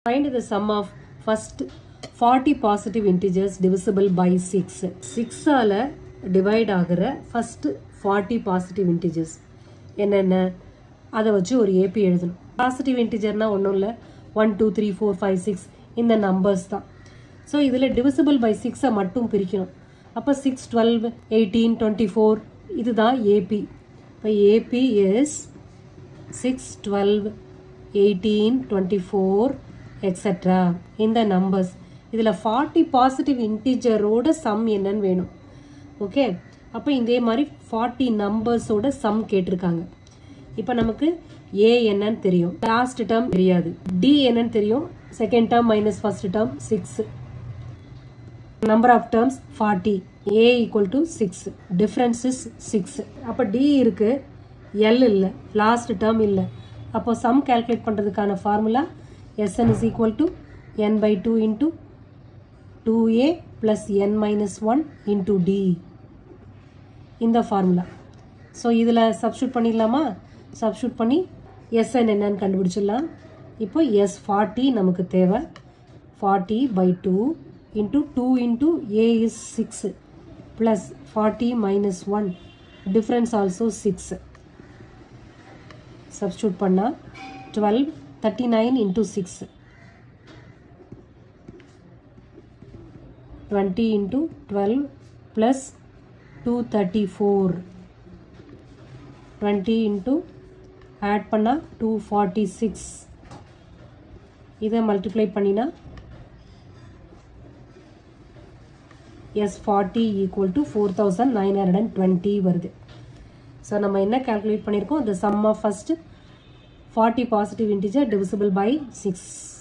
Find the sum of first 40 positive integers divisible by 6. 6 ஆல divide ஆகிற first 40 positive integers என்னென்ன அதை வச்சு ஒரு ஏபி எழுதணும் பாசிட்டிவ் இன்டிஜர்னா ஒன்றும் இல்லை one two three four five six இந்த நம்பர்ஸ் தான் ஸோ இதில் டிவிசிபிள் பை சிக்ஸை மட்டும் பிரிக்கணும் அப்போ six twelve eighteen twenty four இதுதான் ஏபி இப்போ A P is six twelve eighteen twenty four extra இந்த நம்பர்ஸ் இதில் ஃபார்ட்டி பாசிட்டிவ் இன்டிஜரோட சம் என்னன்னு வேணும் ஓகே அப்போ இதே மாதிரி ஃபார்ட்டி நம்பர்ஸோட சம் கேட்டிருக்காங்க இப்போ நமக்கு ஏ என்னன்னு தெரியும் லாஸ்ட் டேர்ம் தெரியாது டி என்னன்னு தெரியும் second term minus first term six number of terms forty A equal to six difference is six அப்போ டி இருக்கு எல் இல்லை லாஸ்ட் டேர்ம் இல்லை அப்போ சம் கால்குலேட் பண்ணுறதுக்கான formula S N is equal to N by two into two A plus N minus one into D இந்த formula so இதில் substitute பண்ணிடலாமா substitute பண்ணி எஸ்என் என்னன்னு கண்டுபிடிச்சிடலாம் இப்போ எஸ் ஃபார்ட்டி நமக்கு தேவை forty by two into two into A is six plus forty minus one difference also six substitute பண்ணால் twelve thirty nine into six twenty into twelve plus two thirty four twenty into add பண்ணால் two forty six இதை multiply பண்ணினா S forty equal to four thousand nine hundred and twenty வருது so நம்ம என்ன calculate பண்ணியிருக்கோம் the sum of first 40 positive integer divisible by 6